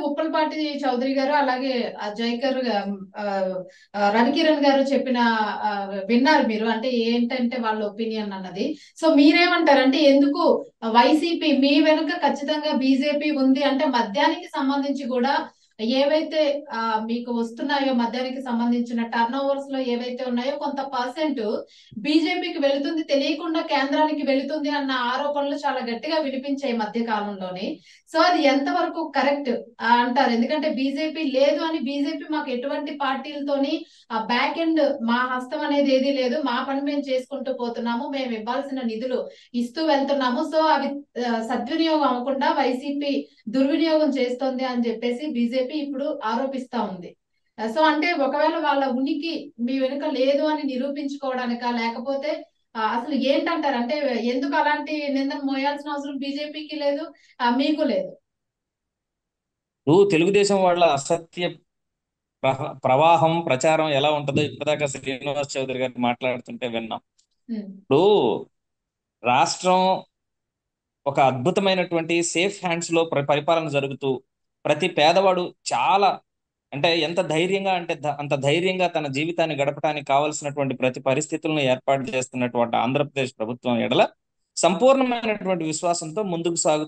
ఉప్పలపాటి చౌదరి గారు అలాగే ఆ జైకర్ ఆ, ఆ, రవికిరణ్ గారు చెప్పిన ఆ, విన్నారు మీరు అంటే ఏంటంటే వాళ్ళ ఒపీనియన్ అన్నది సో మీరేమంటారు అంటే ఎందుకు వైసీపీ మీ వెనుక ఖచ్చితంగా బీజేపీ ఉంది అంటే మద్యానికి సంబంధించి కూడా ఏవైతే ఆ, మీకు వస్తున్నాయో మద్యానికి సంబంధించిన టర్న్ ఓవర్స్ లో ఏవైతే ఉన్నాయో కొంత పర్సెంట్ బీజేపీకి వెళుతుంది తెలియకుండా కేంద్రానికి వెళుతుంది అన్న ఆరోపణలు చాలా గట్టిగా వినిపించాయి మధ్య కాలంలోనే సో అది ఎంతవరకు కరెక్ట్ అంటారు ఎందుకంటే బీజేపీ లేదు అని బీజేపీ మాకు ఎటువంటి పార్టీలతోని ఆ బ్యాక్ ఎండ్ మా హస్తం అనేది ఏదీ లేదు మా పని మేము చేసుకుంటూ పోతున్నాము మేము ఇవ్వాల్సిన నిధులు ఇస్తూ వెళ్తున్నాము సో అవి ఆ, సద్వినియోగం అవ్వకుండా వైసీపీ దుర్వినియోగం చేస్తోంది అని చెప్పేసి బీజేపీ ఇప్పుడు ఆరోపిస్తా ఉంది సో అంటే ఒకవేళ వాళ్ళ ఉనికి మీ వెనుక లేదు అని నిరూపించుకోవడానికా లేకపోతే ఆ, అసలు ఏంటంటారు అంటే ఎందుకు అలాంటి నిందన మోయాల్సిన అవసరం బీజేపీకి లేదు ఆ, మీకు లేదు నువ్వు తెలుగుదేశం వాళ్ళ అసత్య ప్రహ- ప్రవాహం ప్రచారం ఎలా ఉంటుందో ఇప్పటిదాకా శ్రీనివాస్ చౌదరి గారు మాట్లాడుతుంటే విన్నాం ఉమ్, ఇప్పుడు రాష్ట్రం ఒక అద్భుతమైనటువంటి సేఫ్ హ్యాండ్స్ లో ప్ర- పరిపాలన జరుగుతూ ప్రతి పేదవాడు చాలా అంటే ఎంత ధైర్యంగా అంటే ధ- అంత ధైర్యంగా తన జీవితాన్ని గడపడానికి కావలసినటువంటి ప్రతి పరిస్థితులను ఏర్పాటు చేస్తున్నటువంటి ఆంధ్రప్రదేశ్ ప్రభుత్వం ఎడల సంపూర్ణమైనటువంటి విశ్వాసంతో ముందుకు సాగుతూ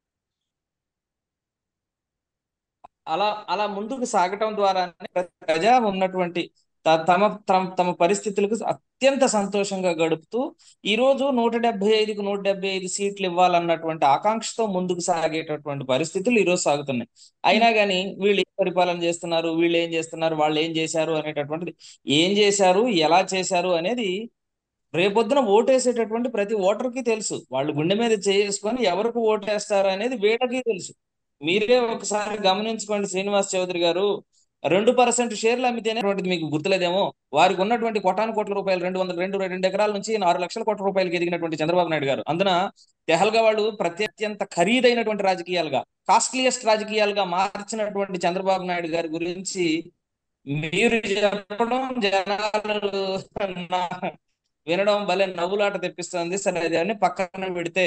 అలా అలా ముందుకు సాగటం ద్వారా ప్రజా ఉన్నటువంటి త- తమ తమ తమ పరిస్థితులకు అత్యంత సంతోషంగా గడుపుతూ ఈ రోజు నూట డెబ్బై ఐదుకు నూట డెబ్బై ఐదు సీట్లు ఇవ్వాలన్నటువంటి ఆకాంక్షతో ముందుకు సాగేటటువంటి పరిస్థితులు ఈ రోజు సాగుతున్నాయి అయినా కానీ వీళ్ళు ఏం పరిపాలన చేస్తున్నారు వీళ్ళు ఏం చేస్తున్నారు వాళ్ళు ఏం చేశారు అనేటటువంటిది ఏం చేశారు ఎలా చేశారు అనేది రేపొద్దున ఓటేసేటటువంటి ప్రతి ఓటర్కి తెలుసు వాళ్ళు గుండె మీద చేసుకొని ఎవరికి ఓటేస్తారు అనేది వీళ్ళకి తెలుసు మీరే ఒకసారి గమనించుకోండి శ్రీనివాస్ చౌదరి గారు రెండు పర్సెంట్ షేర్లు అమ్మితేనేటువంటిది మీకు గుర్తులేదేమో వారికి ఉన్నటువంటి కోటాను కోట్ల రూపాయలు రెండు వందల రెండు రెండు ఎకరాల నుంచి ఆరు లక్షల కోట్ల రూపాయలకి ఎదిగినటువంటి చంద్రబాబు నాయుడు గారు అందున తెహల్గా వాళ్ళు ప్రత్యత్యంత ఖరీదైనటువంటి రాజకీయాలుగా కాస్ట్లీయెస్ట్ రాజకీయాలుగా మార్చినటువంటి చంద్రబాబు నాయుడు గారి గురించి మీరు చెప్పడం జనాలు నా- వినడం భలే నవ్వులాట తెప్పిస్తుంది సరే అదే పక్కన పెడితే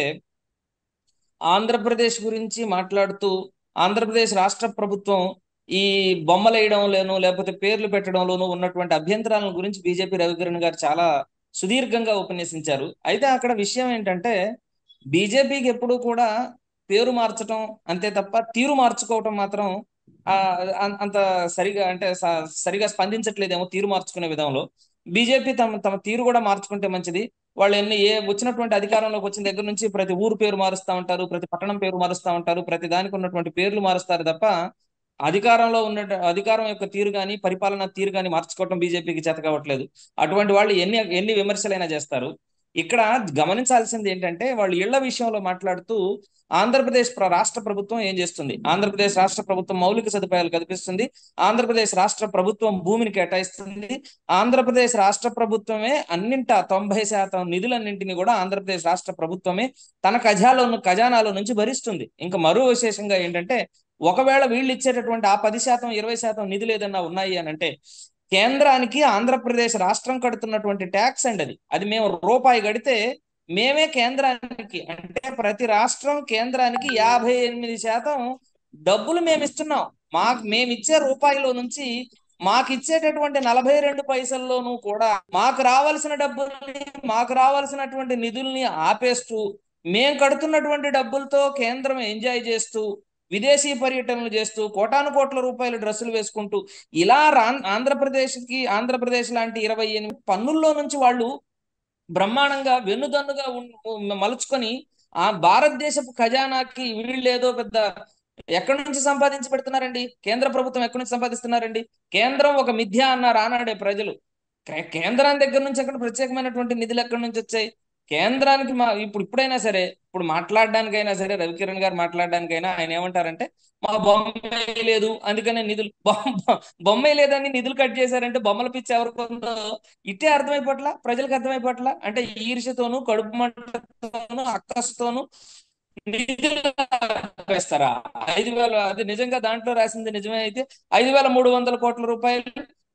ఆంధ్రప్రదేశ్ గురించి మాట్లాడుతూ ఆంధ్రప్రదేశ్ రాష్ట్ర ప్రభుత్వం ఈ బొమ్మలు వేయడంలోను లేకపోతే పేర్లు పెట్టడంలోనూ ఉన్నటువంటి అభ్యంతరాలను గురించి బీజేపీ రవికిరణ్ గారు చాలా సుదీర్ఘంగా ఉపన్యసించారు అయితే అక్కడ విషయం ఏంటంటే బీజేపీకి ఎప్పుడూ కూడా పేరు మార్చడం అంతే తప్ప తీరు మార్చుకోవటం మాత్రం ఆ అం- అంత సరిగా అంటే స- సరిగా స్పందించట్లేదేమో తీరు మార్చుకునే విధంలో బీజేపీ తమ తమ తీరు కూడా మార్చుకుంటే మంచిది వాళ్ళు ఎన్ని ఏ వచ్చినటువంటి అధికారంలోకి వచ్చిన దగ్గర నుంచి ప్రతి ఊరు పేరు మారుస్తా ఉంటారు ప్రతి పట్టణం పేరు మారుస్తా ఉంటారు ప్రతి దానికి ఉన్నటువంటి పేర్లు మారుస్తారు తప్ప అధికారంలో ఉన్న అధికారం యొక్క తీరు కానీ పరిపాలన తీరు కానీ మార్చుకోవటం బీజేపీకి చేత కావట్లేదు అటువంటి వాళ్ళు ఎన్ని ఎన్ని విమర్శలైనా చేస్తారు ఇక్కడ గమనించాల్సింది ఏంటంటే వాళ్ళు ఇళ్ల విషయంలో మాట్లాడుతూ ఆంధ్రప్రదేశ్ ప్ర- రాష్ట్ర ప్రభుత్వం ఏం చేస్తుంది ఆంధ్రప్రదేశ్ రాష్ట్ర ప్రభుత్వం మౌలిక సదుపాయాలు కల్పిస్తుంది ఆంధ్రప్రదేశ్ రాష్ట్ర ప్రభుత్వం భూమిని కేటాయిస్తుంది ఆంధ్రప్రదేశ్ రాష్ట్ర ప్రభుత్వమే అన్నింటా తొంభై శాతం నిధులన్నింటినీ కూడా ఆంధ్రప్రదేశ్ రాష్ట్ర ప్రభుత్వమే తన ఖజాలో ఖజానాలో నుంచి భరిస్తుంది ఇంకా మరో విశేషంగా ఏంటంటే ఒకవేళ వీళ్ళు ఇచ్చేటటువంటి ఆ పది శాతం ఇరవై శాతం నిధులు ఏదన్నా ఉన్నాయి అని అంటే కేంద్రానికి ఆంధ్రప్రదేశ్ రాష్ట్రం కడుతున్నటువంటి ట్యాక్స్ అండి అది అది మేము రూపాయి కడితే మేమే కేంద్రానికి అంటే ప్రతి రాష్ట్రం కేంద్రానికి యాభై ఎనిమిది శాతం డబ్బులు మేము ఇస్తున్నాం మాకు మేము ఇచ్చే రూపాయిలో నుంచి మాకు ఇచ్చేటటువంటి నలభై రెండు పైసల్లోనూ కూడా మాకు రావాల్సిన డబ్బుల్ని మాకు రావాల్సినటువంటి నిధుల్ని ఆపేస్తూ మేం కడుతున్నటువంటి డబ్బులతో కేంద్రం ఎంజాయ్ చేస్తూ విదేశీ పర్యటనలు చేస్తూ కోటాను కోట్ల రూపాయల డ్రెస్సులు వేసుకుంటూ ఇలా రా- ఆంధ్రప్రదేశ్కి ఆంధ్రప్రదేశ్ లాంటి ఇరవై ఎనిమిది పన్నుల్లో నుంచి వాళ్ళు బ్రహ్మాండంగా వెన్నుదన్నుగా ఉన్- మలుచుకొని ఆ భారతదేశపు ఖజానాకి వీళ్ళు ఏదో పెద్ద ఎక్కడి నుంచి సంపాదించి పెడుతున్నారండి కేంద్ర ప్రభుత్వం ఎక్కడి నుంచి సంపాదిస్తున్నారండి కేంద్రం ఒక మిథ్య అన్నారు ఆనాడే ప్రజలు కే- కేంద్రం దగ్గర నుంచి అక్కడ ప్రత్యేకమైనటువంటి నిధులు ఎక్కడి నుంచి వచ్చాయి కేంద్రానికి మా ఇప్పుడు ఇప్పుడైనా సరే ఇప్పుడు మాట్లాడడానికైనా సరే రవికిరణ్ గారు మాట్లాడడానికైనా ఆయన ఏమంటారంటే మా బొమ్మ లేదు అందుకనే నిధులు బొమ్మ బొమ్మ లేదని నిధులు కట్ చేశారంటే బొమ్మల పిచ్చి ఎవరికి ఉందో ఇట్టే అర్థమైపోట్ల ప్రజలకు అర్థమైపోట్ల అంటే ఈర్ష్యతోను కడుపు మంటతోను అక్కస్తోను నిధులు వేస్తారా ఐదు వేల అది నిజంగా దాంట్లో రాసింది నిజమే అయితే ఐదు వేల మూడు వందల కోట్ల రూపాయలు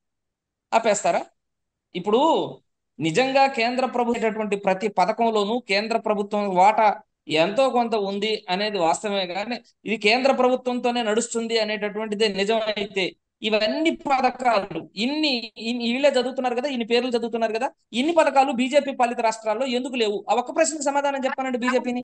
ఆపేస్తారా ఇప్పుడు నిజంగా కేంద్ర ప్రభుత్వం ప్రతి పథకంలోనూ కేంద్ర ప్రభుత్వం వాటా ఎంతో కొంత ఉంది అనేది వాస్తవమే కానీ ఇది కేంద్ర ప్రభుత్వంతోనే నడుస్తుంది అనేటటువంటిదే నిజమైతే ఇవన్నీ పథకాలు ఇన్ని ఇన్ని- వీళ్ళే చదువుతున్నారు కదా ఇన్ని పేర్లు చదువుతున్నారు కదా ఇన్ని పథకాలు బీజేపీ పాలిత రాష్ట్రాల్లో ఎందుకు లేవు ఆ ఒక్క ప్రశ్నకు సమాధానం చెప్పానండి బీజేపీని